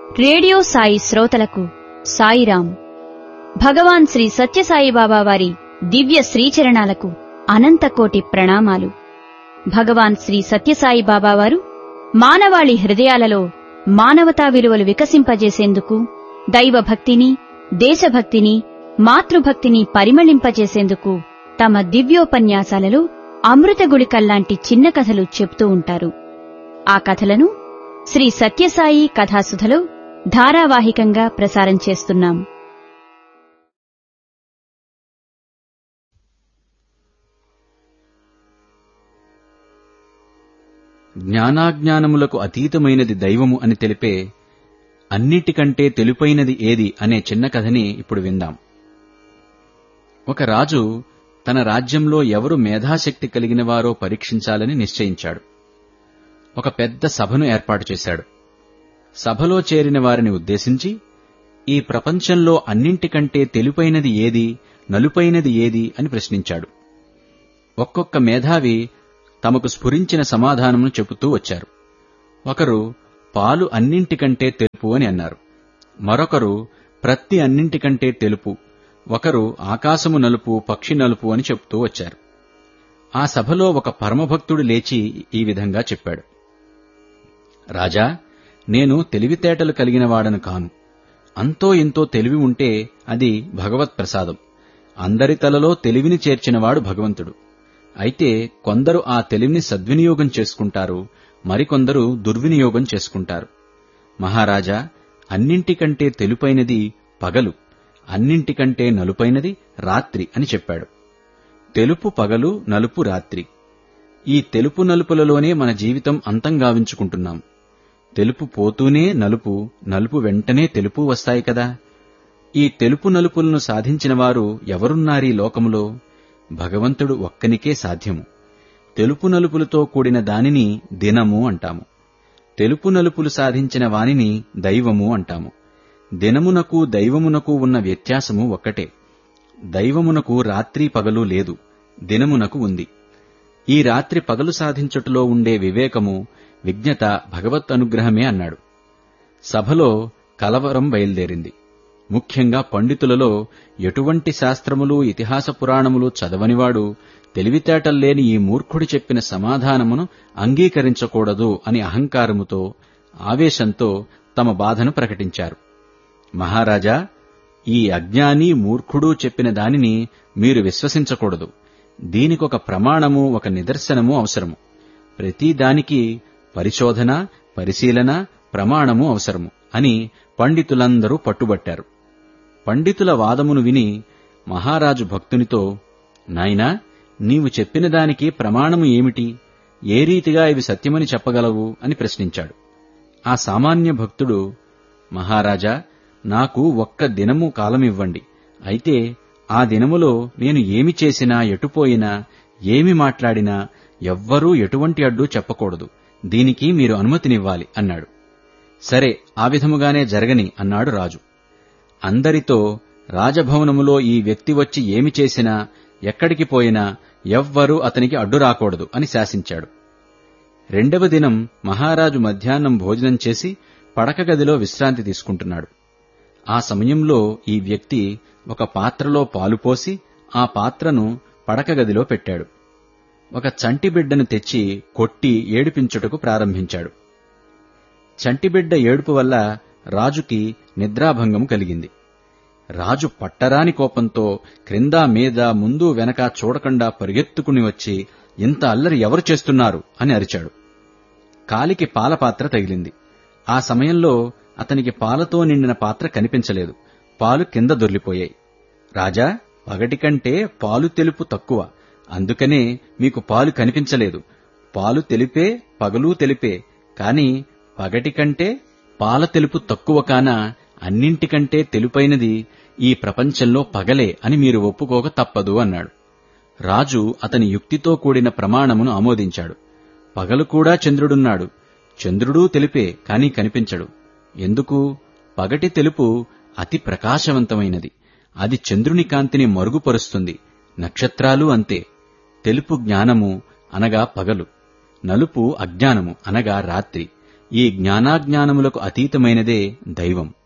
radio Sai శ్రోతలకు సాయిరాం భగవాన్ శ్రీ సత్యసాయిబాబా వారి దివ్య శ్రీచరణాలకు అనంతకోటి ప్రణామాలు భగవాన్ శ్రీ సత్యసాయిబాబా వారు మానవాళి హృదయాలలో మానవతా విలువలు వికసింపజేసేందుకు దైవభక్తిని దేశభక్తిని మాతృభక్తిని పరిమళింపజేసేందుకు తమ దివ్యోపన్యాసాలలో అమృత గుళికల్లాంటి చిన్న కథలు చెప్తూ ఉంటారు ఆ కథలను శ్రీ సత్యసాయి కథాసుధలో ధారావాహికంగా ప్రసారం చేస్తున్నాం జ్ఞానాజ్ఞానములకు అతీతమైనది దైవము అని తెలిపే అన్నిటికంటే తెలుపైనది ఏది అనే చిన్న కథని ఇప్పుడు విందాం ఒక రాజు తన రాజ్యంలో ఎవరు మేధాశక్తి కలిగిన వారో పరీక్షించాలని నిశ్చయించాడు ఒక పెద్ద సభను ఏర్పాటు చేశాడు సభలో చేరిన వారిని ఉద్దేశించి ఈ ప్రపంచంలో అన్నింటికంటే తెలుపైనది ఏది నలుపైనది ఏది అని ప్రశ్నించాడు ఒక్కొక్క మేధావి తమకు స్ఫురించిన సమాధానమును చెబుతూ వచ్చారు ఒకరు పాలు అన్నింటికంటే తెలుపు అని అన్నారు మరొకరు ప్రత్తి అన్నింటికంటే తెలుపు ఒకరు ఆకాశము నలుపు పక్షి నలుపు అని చెప్తూ వచ్చారు ఆ సభలో ఒక పరమభక్తుడు లేచి ఈ విధంగా చెప్పాడు రాజా నేను తెలివితేటలు కలిగిన వాడను కాను అంతో ఇంతో తెలివి ఉంటే అది భగవత్ ప్రసాదం అందరి తలలో తెలివిని చేర్చినవాడు భగవంతుడు అయితే కొందరు ఆ తెలివిని సద్వినియోగం చేసుకుంటారు మరికొందరు దుర్వినియోగం చేసుకుంటారు మహారాజా అన్నింటికంటే తెలుపైనది పగలు అన్నింటికంటే నలుపైనది రాత్రి అని చెప్పాడు తెలుపు పగలు నలుపు రాత్రి ఈ తెలుపు నలుపులలోనే మన జీవితం అంతం గావించుకుంటున్నాం తెలుపు పోతూనే నలుపు నలుపు వెంటనే తెలుపు వస్తాయి కదా ఈ తెలుపు నలుపులను సాధించిన వారు ఎవరున్నారీ లోకములో భగవంతుడు ఒక్కనికే సాధ్యము తెలుపు నలుపులతో కూడిన దానిని దినము అంటాము తెలుపు నలుపులు సాధించిన వానిని దైవము అంటాము దినమునకు దైవమునకు ఉన్న వ్యత్యాసము ఒక్కటే దైవమునకు రాత్రి పగలు లేదు దినమునకు ఉంది ఈ రాత్రి పగలు సాధించుటలో ఉండే వివేకము విజ్ఞత భగవత్ అనుగ్రహమే అన్నాడు సభలో కలవరం బయలుదేరింది ముఖ్యంగా పండితులలో ఎటువంటి శాస్త్రములు ఇతిహాస పురాణములు చదవనివాడు తెలివితేటల్లేని ఈ మూర్ఖుడు చెప్పిన సమాధానమును అంగీకరించకూడదు అని అహంకారముతో ఆవేశంతో తమ బాధను ప్రకటించారు మహారాజా ఈ అజ్ఞాని మూర్ఖుడు చెప్పిన దానిని మీరు విశ్వసించకూడదు దీనికొక ప్రమాణము ఒక నిదర్శనము అవసరము ప్రతి దానికి పరిశోధన పరిశీలన ప్రమాణము అవసరము అని పండితులందరూ పట్టుబట్టారు పండితుల వాదమును విని మహారాజు భక్తునితో నాయనా నీవు చెప్పిన దానికి ప్రమాణము ఏమిటి ఏ రీతిగా ఇవి సత్యమని చెప్పగలవు అని ప్రశ్నించాడు ఆ సామాన్య భక్తుడు మహారాజా నాకు ఒక్క దినము కాలమివ్వండి అయితే ఆ దినములో నేను ఏమి చేసినా ఎటుపోయినా ఏమి మాట్లాడినా ఎవ్వరూ ఎటువంటి అడ్డు చెప్పకూడదు దీనికి మీరు అనుమతినివ్వాలి అన్నాడు సరే ఆ విధముగానే జరగని అన్నాడు రాజు అందరితో రాజభవనములో ఈ వ్యక్తి వచ్చి ఏమి చేసినా ఎక్కడికి పోయినా ఎవ్వరూ అతనికి అడ్డు రాకూడదు అని శాసించాడు రెండవ దినం మహారాజు మధ్యాహ్నం భోజనం చేసి పడక గదిలో విశ్రాంతి తీసుకుంటున్నాడు ఆ సమయంలో ఈ వ్యక్తి ఒక పాత్రలో పాలు పోసి ఆ పాత్రను పడక గదిలో పెట్టాడు ఒక చంటి బిడ్డను తెచ్చి కొట్టి ఏడిపించుటకు ప్రారంభించాడు చంటిబిడ్డ ఏడుపు వల్ల రాజుకి నిద్రాభంగం కలిగింది రాజు పట్టరాని కోపంతో క్రింద మీద ముందు వెనక చూడకుండా పరిగెత్తుకుని వచ్చి ఇంత అల్లరి ఎవరు చేస్తున్నారు అని అరిచాడు కాలికి పాల పాత్ర తగిలింది ఆ సమయంలో అతనికి పాలతో నిండిన పాత్ర కనిపించలేదు పాలు కింద దొర్లిపోయాయి రాజా పగటి కంటే పాలు తెలుపు తక్కువ అందుకనే మీకు పాలు కనిపించలేదు పాలు తెలిపే పగలు తెలిపే కాని పగటి కంటే పాల తెలుపు తక్కువ కాన అన్నింటికంటే తెలుపైనది ఈ ప్రపంచంలో పగలే అని మీరు ఒప్పుకోక తప్పదు అన్నాడు రాజు అతని యుక్తితో కూడిన ప్రమాణమును ఆమోదించాడు పగలు కూడా చంద్రుడున్నాడు చంద్రుడూ తెలిపే కాని కనిపించడు ఎందుకు పగటి తెలుపు అతి ప్రకాశవంతమైనది అది చంద్రుని కాంతిని మరుగుపరుస్తుంది నక్షత్రాలు అంతే తెలుపు జ్ఞానము అనగా పగలు నలుపు అజ్ఞానము అనగా రాత్రి ఈ జ్ఞానాజ్ఞానములకు అతీతమైనదే దైవం